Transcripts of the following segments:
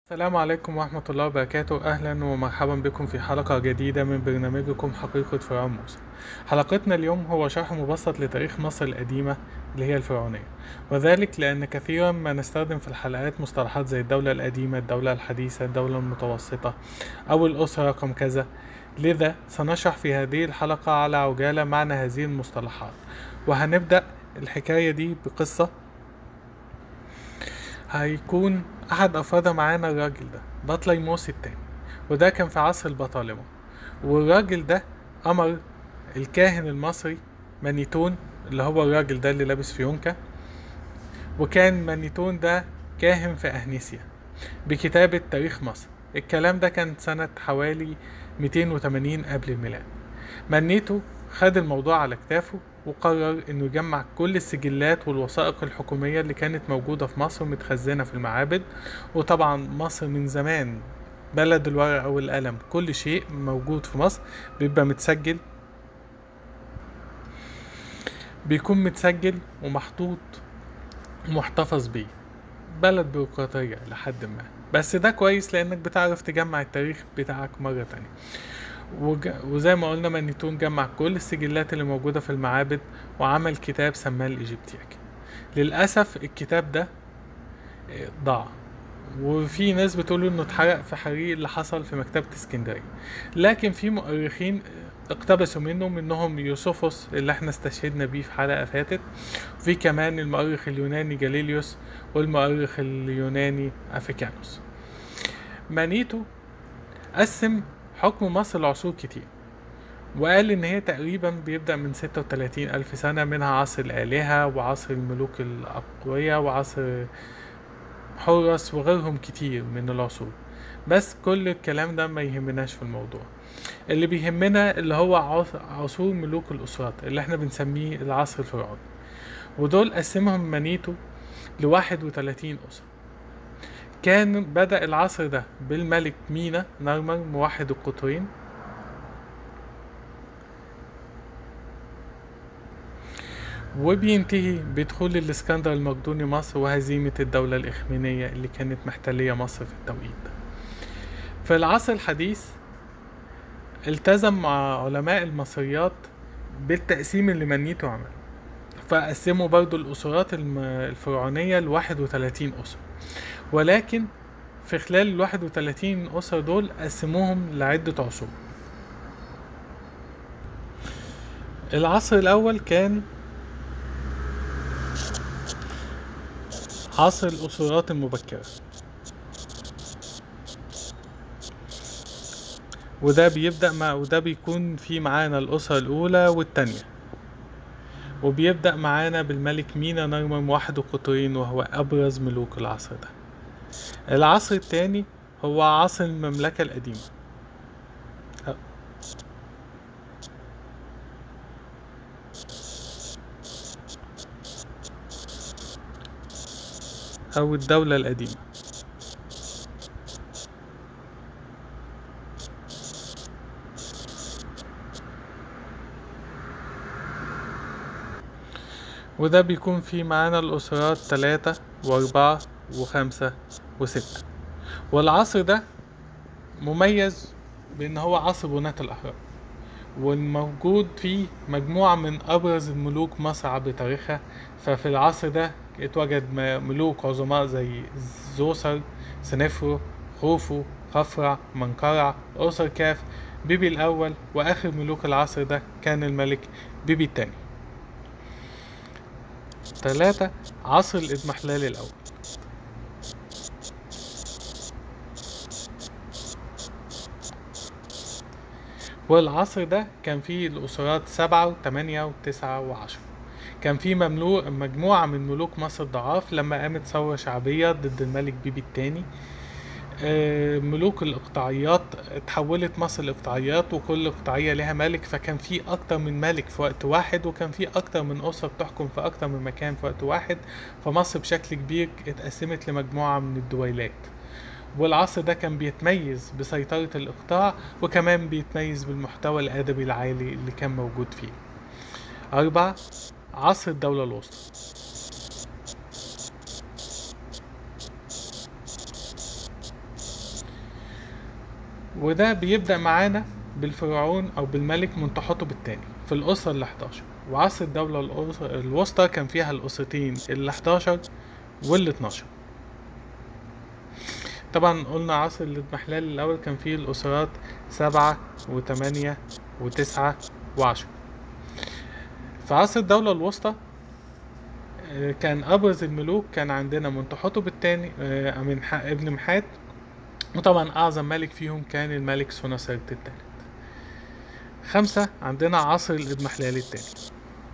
السلام عليكم ورحمة الله وبركاته أهلا ومرحبا بكم في حلقة جديدة من برنامجكم حقيقة فرعون موسى حلقتنا اليوم هو شرح مبسط لتاريخ مصر القديمة اللي هي الفرعونية وذلك لأن كثيرا ما نستخدم في الحلقات مصطلحات زي الدولة القديمة الدولة الحديثة الدولة المتوسطة أو الأسرة رقم كذا لذا سنشرح في هذه الحلقة على عجالة معنى هذه المصطلحات وهنبدأ الحكاية دي بقصة هيكون أحد أفرادها معانا الراجل ده بطليموس التاني وده كان في عصر البطالمة والراجل ده أمر الكاهن المصري مانيتون اللي هو الراجل ده اللي لابس فيونكة وكان مانيتون ده كاهن في أهنيسيا بكتابة تاريخ مصر الكلام ده كان سنة حوالي 280 قبل الميلاد مانيتو خد الموضوع على كتافه وقرر انه يجمع كل السجلات والوثائق الحكومية اللي كانت موجودة في مصر متخزنة في المعابد وطبعا مصر من زمان بلد الورقة والقلم كل شيء موجود في مصر بيبقى متسجل بيكون متسجل ومحطوط ومحتفظ بيه بلد بيروقراطية لحد ما بس ده كويس لانك بتعرف تجمع التاريخ بتاعك مرة تانية وج... وزي ما قلنا مانيتون جمع كل السجلات اللي موجودة في المعابد وعمل كتاب سماه الإيجيبتياك للأسف الكتاب ده ضاع وفي ناس بتقول انه اتحرق في حريق اللي حصل في مكتبة اسكندرية لكن في مؤرخين اقتبسوا منه منهم يوسفوس اللي احنا استشهدنا بيه في حلقة فاتت وفي كمان المؤرخ اليوناني جاليليوس والمؤرخ اليوناني افريكانوس مانيتو قسم حكم مصر لعصور كتير وقال إن هي تقريبا بيبدأ من ستة وتلاتين ألف سنة منها عصر الآلهة وعصر الملوك الأقوياء وعصر حورس وغيرهم كتير من العصور بس كل الكلام ده ما يهمناش في الموضوع اللي بيهمنا اللي هو عصور ملوك الأسرات اللي احنا بنسميه العصر الفرعوني ودول قسمهم مانيتو لواحد وتلاتين أسرة كان بدأ العصر ده بالملك مينا نرمر موحد القطرين وبينتهي بدخول الاسكندر المقدوني مصر وهزيمة الدولة الإخمينية اللي كانت محتلية مصر في التوقيت ده في العصر الحديث التزم مع علماء المصريات بالتقسيم اللي منيته عمله فقسموا برضو الأسرات الفرعونية لواحد وتلاتين أسرة ولكن في خلال الواحد وتلاتين أسرة دول قسموهم لعدة عصور العصر الأول كان عصر الأسرات المبكرة وده بيبدأ مع وده بيكون في معانا الأسرة الأولى والتانية وبيبدأ معانا بالملك مينا نرمر موحد القطرين وهو أبرز ملوك العصر ده العصر الثاني هو عصر المملكة القديمة أو الدولة القديمة وده بيكون فيه معانا الأسرات تلاتة وأربعة وخمسة وستة والعصر ده مميز بأن هو عصر بناة الأهرام والموجود فيه مجموعة من أبرز الملوك مصر عبر تاريخها ففي العصر ده اتوجد ملوك عظماء زي زوسر سنفرو خوفو خفرع منقرع أوسر كاف بيبي الأول وآخر ملوك العصر ده كان الملك بيبي الثاني ثلاثة عصر الإضمحلال الأول والعصر ده كان فيه الأسرات سبعة وثمانية وتسعة وعشرة كان في مملوك مجموعة من ملوك مصر الضعاف لما قامت ثورة شعبية ضد الملك بيبي الثاني ملوك الإقطاعيات اتحولت مصر لإقطاعيات وكل إقطاعية لها ملك فكان في أكتر من ملك في وقت واحد وكان في أكتر من أسرة بتحكم في أكتر من مكان في وقت واحد فمصر بشكل كبير اتقسمت لمجموعة من الدويلات والعصر ده كان بيتميز بسيطرة الإقطاع وكمان بيتميز بالمحتوى الأدبي العالي اللي كان موجود فيه أربعة عصر الدولة الوسطى وده بيبدأ معانا بالفرعون أو بالملك منتحتب الثاني في الأسرة ال 11 وعصر الدولة الأس- الوسطى كان فيها الأسرتين ال 11 وال 12 طبعا قلنا عصر الاضمحلال الأول كان فيه الأسرات سبعة وثمانية وتسعة وعشرة في عصر الدولة الوسطى آه، كان أبرز الملوك كان عندنا منتحتب الثاني من ابن محات وطبعا أعظم ملك فيهم كان الملك سنوسرت الثالث خمسة عندنا عصر الإضمحلال الثاني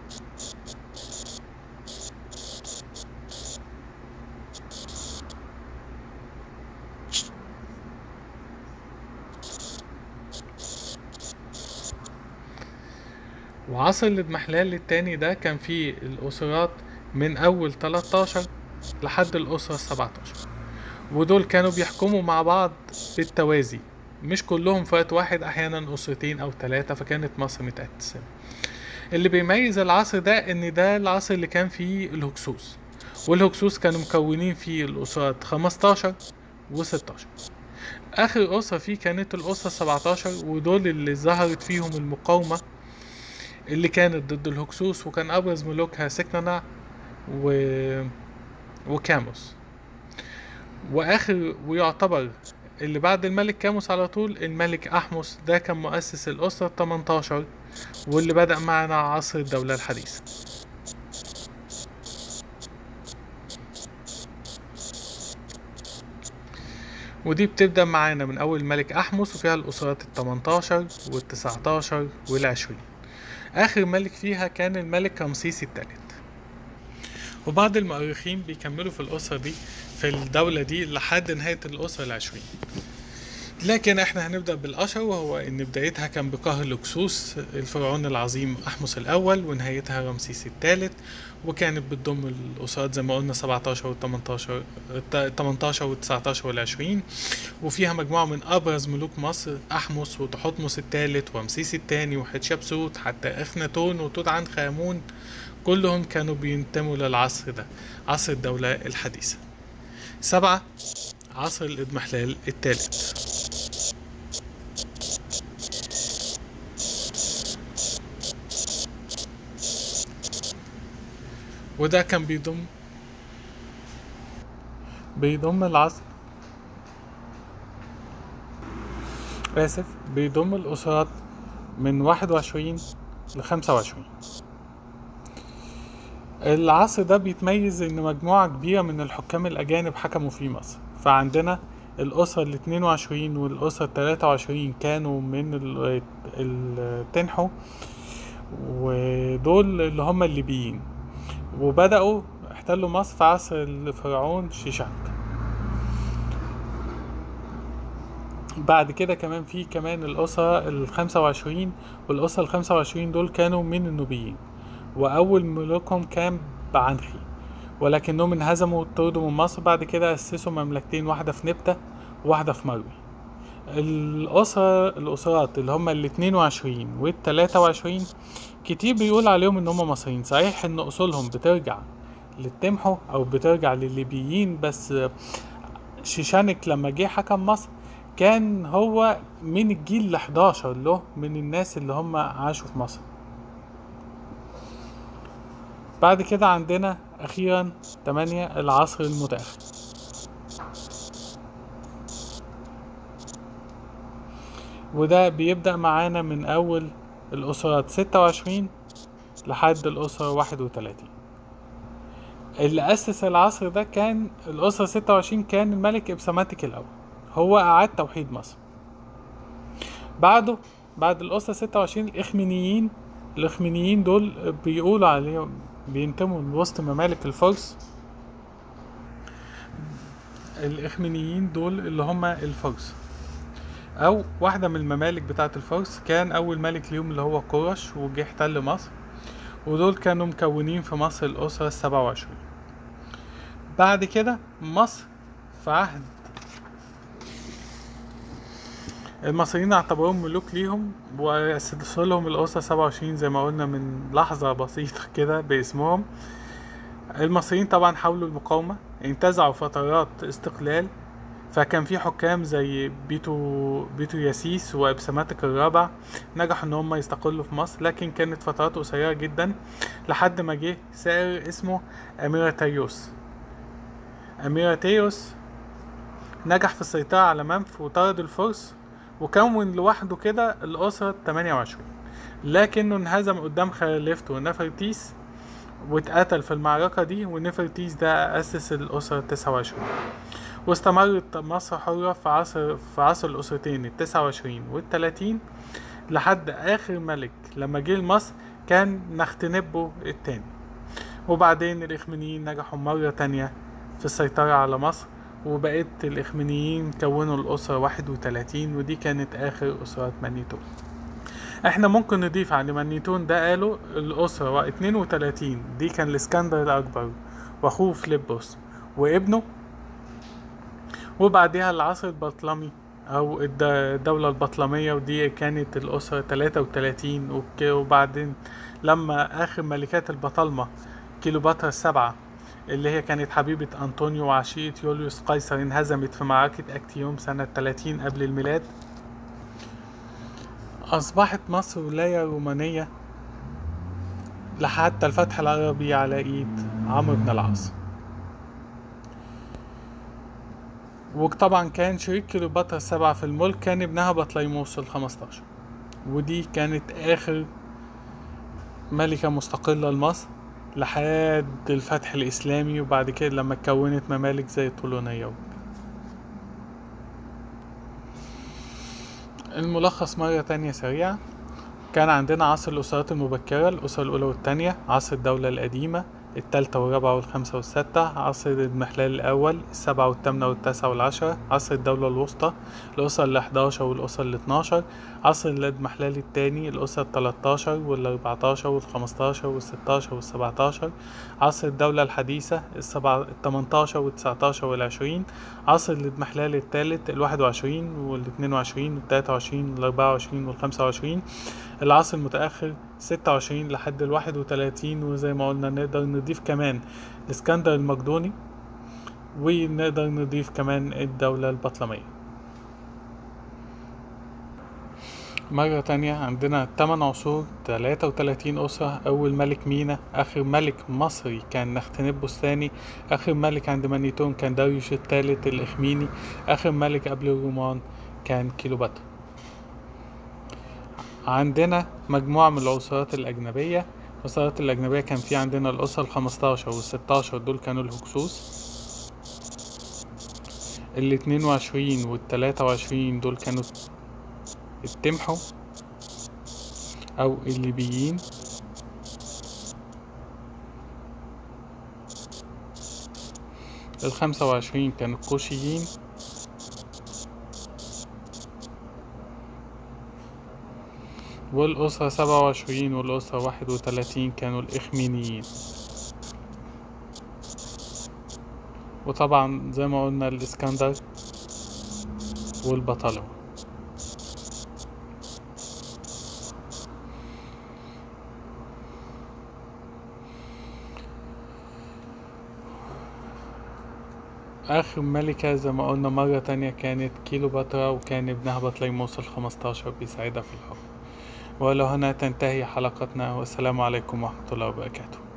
وعصر الاضمحلال التاني ده كان فيه الأسرات من أول 13 لحد الأسرة 17 ودول كانوا بيحكموا مع بعض بالتوازي مش كلهم في وقت واحد أحيانا أسرتين أو ثلاثة فكانت مصر متقسمة اللي بيميز العصر ده إن ده العصر اللي كان فيه الهكسوس والهكسوس كانوا مكونين فيه الأسرات 15 و 16 آخر أسرة فيه كانت الأسرة 17 ودول اللي ظهرت فيهم المقاومة اللي كانت ضد الهكسوس وكان أبرز ملوكها سكننا و... وكاموس وآخر ويعتبر اللي بعد الملك كاموس على طول الملك أحمس ده كان مؤسس الأسرة 18 واللي بدأ معنا عصر الدولة الحديثة ودي بتبدأ معانا من أول الملك أحمس وفيها الأسرات ال 18 وال 19 وال 20 آخر ملك فيها كان الملك رمسيس الثالث وبعض المؤرخين بيكملوا في الأسرة دي في الدولة دي لحد نهاية الأسرة العشرين لكن احنا هنبدأ بالأشهر وهو إن بدايتها كان بقهر الهكسوس الفرعون العظيم أحمس الأول ونهايتها رمسيس الثالث وكانت بتضم الأسرات زي ما قلنا 17 و 18 18 و 19 وال 20 وفيها مجموعة من أبرز ملوك مصر أحمس وتحتمس الثالث ورمسيس الثاني وحتشبسوت حتى إخناتون وتوت عنخ آمون كلهم كانوا بينتموا للعصر ده عصر الدولة الحديثة سبعة عصر الإضمحلال الثالث وده كان بيضم بيضم العصر آسف بيضم الأسرات من واحد وعشرين لخمسة وعشرين العصر ده بيتميز ان مجموعة كبيرة من الحكام الأجانب حكموا في مصر فعندنا الأسرة ال 22 والأسرة ال 23 كانوا من ال- التنحو ودول اللي هم الليبيين وبدأوا احتلوا مصر في عصر الفرعون شيشانك بعد كده كمان في كمان الأسرة الخمسة وعشرين والأسرة الخمسة وعشرين دول كانوا من النوبيين وأول ملوكهم كان بعنخي ولكنهم انهزموا وطردوا من مصر بعد كده أسسوا مملكتين واحدة في نبتة وواحدة في مروي الأسرة الأسرات اللي هم ال 22 وال 23 كتير بيقول عليهم إن هم مصريين صحيح إن أصولهم بترجع للتمحو أو بترجع للليبيين بس شيشانك لما جه حكم مصر كان هو من الجيل ال 11 له من الناس اللي هم عاشوا في مصر بعد كده عندنا أخيرا تمانية العصر المتأخر وده بيبدأ معانا من أول الأسرات ستة وعشرين لحد الأسرة واحد وتلاتين اللي أسس العصر ده كان الأسرة ستة وعشرين كان الملك إبسماتيك الأول هو أعاد توحيد مصر بعده بعد الأسرة ستة وعشرين الإخمينيين الإخمينيين دول بيقولوا عليهم بينتموا لوسط ممالك الفرس الإخمينيين دول اللي هم الفرس أو واحدة من الممالك بتاعة الفرس كان أول ملك ليهم اللي هو قرش وجه احتل مصر ودول كانوا مكونين في مصر الأسرة السبعة وعشرين بعد كده مصر في عهد المصريين اعتبروهم ملوك ليهم وأسسوا لهم الأسرة سبعة وعشرين زي ما قلنا من لحظة بسيطة كده باسمهم المصريين طبعا حاولوا المقاومة انتزعوا فترات استقلال فكان في حكام زي بيتو بيتو ياسيس وابسماتك الرابع نجحوا ان هم يستقلوا في مصر لكن كانت فترات قصيرة جدا لحد ما جه سائر اسمه أميراتيوس أميراتيوس نجح في السيطرة على منف وطرد الفرس وكون لوحده كده الأسرة 28 لكنه انهزم قدام خليفته نفرتيس واتقتل في المعركة دي ونفرتيس ده أسس الأسرة 29 واستمرت مصر حرة في عصر في عصر الأسرتين التسعة وعشرين والتلاتين لحد آخر ملك لما جه لمصر كان نختنبو التاني وبعدين الإخمينيين نجحوا مرة تانية في السيطرة على مصر وبقيت الإخمينيين كونوا الأسرة واحد وتلاتين ودي كانت آخر أسرات مانيتون احنا ممكن نضيف على مانيتون ده قالوا الأسرة اتنين وتلاتين دي كان الإسكندر الأكبر وأخوه فليبوس وابنه وبعدها العصر البطلمي أو الد- الدولة البطلمية ودي كانت الأسرة تلاتة وتلاتين وك- وبعدين لما آخر ملكات البطالمة كيلوباترا السبعة اللي هي كانت حبيبة أنطونيو وعشيرة يوليوس قيصر انهزمت في معركة أكتيوم سنة 30 قبل الميلاد أصبحت مصر ولاية رومانية لحتى الفتح العربي على إيد عمرو بن العاص وطبعا كان شريك كليوباترا السبعة في الملك كان ابنها بطليموس الخمستاشر ودي كانت آخر ملكة مستقلة لمصر لحد الفتح الإسلامي وبعد كده لما اتكونت ممالك زي الطولونية وكده. الملخص مرة تانية سريعة كان عندنا عصر الأسرات المبكرة الأسرة الأولى والتانية عصر الدولة القديمة التالتة والرابعة والخامسة والستة عصر الإضمحلال الأول السبعة والثامنة والتاسعة والعشرة عصر الدولة الوسطى الأسرة الحداشر والأسرة الاتناشر عصر الإضمحلال التاني الأسرة التلاتاشر والأربعتاشر والخمستاشر والستاشر والسبعتاشر عصر الدولة الحديثة السبعة التمنتاشر والتسعتاشر والعشرين عصر الإضمحلال التالت الواحد وعشرين والاتنين وعشرين والتلاتة وعشرين والأربعة وعشرين والخمسة وعشرين العصر المتأخر ستة وعشرين لحد الواحد وتلاتين وزي ما قلنا نقدر نضيف كمان الإسكندر المقدوني ونقدر نضيف كمان الدولة البطلمية مرة تانية عندنا تمن عصور تلاتة وتلاتين أسرة أول ملك مينا آخر ملك مصري كان نختنبوس الثاني آخر ملك عند مانيتون كان داريوش الثالث الإخميني آخر ملك قبل الرومان كان كيلوباترا عندنا مجموعة من الأسرات الأجنبية الأسرات الأجنبية كان في عندنا الأسرة الخمستاشر والستاشر دول كانوا الهكسوس الاتنين وعشرين والتلاتة وعشرين دول كانوا التمحو أو الليبيين الخمسة وعشرين كانوا الكوشيين والأسرة سبعة وعشرين والأسرة واحد وتلاتين كانوا الإخمينيين وطبعا زي ما قلنا الإسكندر والبطلمة آخر ملكة زي ما قلنا مرة تانية كانت كيلوباترا وكان ابنها بطليموس الخمستاشر بيساعدها في الحكم ولو هنا تنتهي حلقتنا والسلام عليكم ورحمة الله وبركاته